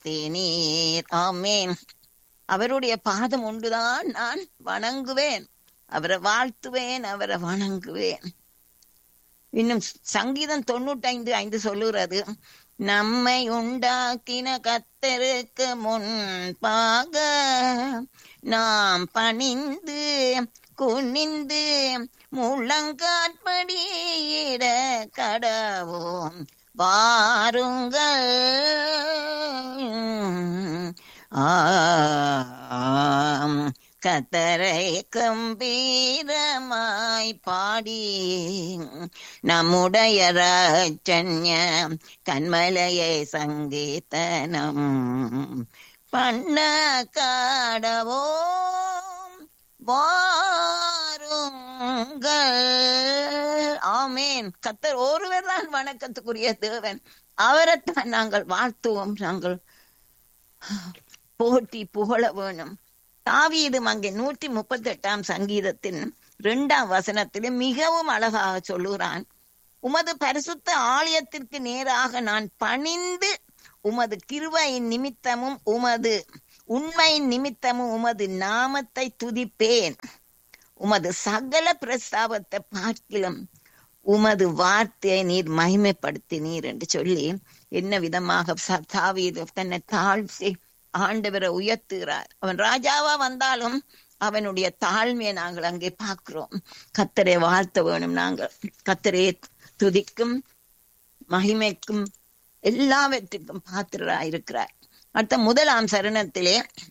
நடத்தினீர் ஆமேன் அவருடைய பாதம் ஒன்றுதான் நான் வணங்குவேன் அவரை வாழ்த்துவேன் அவரை வணங்குவேன் இன்னும் சங்கீதம் தொண்ணூற்றி ஐந்து சொல்லுகிறது நம்மை உண்டாக்கின கத்தருக்கு முன்பாக நாம் பணிந்து குனிந்து முழங்காற்படியிட கடவோம் வாருங்கள் ஆம் கத்தரை கம்பீரமாய் பாடி நம்முடைய ராஜன்ய கண்மலையை சங்கீதனம் பண்ண காடவோம் வாருங்கள் ஆமேன் கத்தர் ஒருவர் தான் வணக்கத்துக்குரிய தேவன் அவரைத்தான் நாங்கள் வாழ்த்துவோம் நாங்கள் போட்டி புகழ வேணும் தாவீதும் அங்கே நூற்றி முப்பத்தி எட்டாம் சங்கீதத்தின் இரண்டாம் வசனத்திலே மிகவும் அழகாக சொல்லுகிறான் உமது பரிசுத்த ஆலயத்திற்கு நேராக நான் பணிந்து உமது கிருவையின் நிமித்தமும் உமது உண்மையின் நிமித்தமும் உமது நாமத்தை துதிப்பேன் உமது சகல பிரஸ்தாபத்தை பார்க்கிலும் உமது வார்த்தையை நீர் மகிமைப்படுத்தினீர் என்று சொல்லி என்ன விதமாக தாவீது தன்னை தாழ்ச்சி ஆண்டவரை உயர்த்துகிறார் அவன் ராஜாவா வந்தாலும் அவனுடைய தாழ்மையை நாங்கள் அங்கே பார்க்கிறோம் கத்தரை வாழ்த்த வேணும் நாங்கள் கத்தரை துதிக்கும் மகிமைக்கும் எல்லாவற்றுக்கும் பாத்திரராய் இருக்கிறார் அடுத்த முதலாம் சரணத்திலே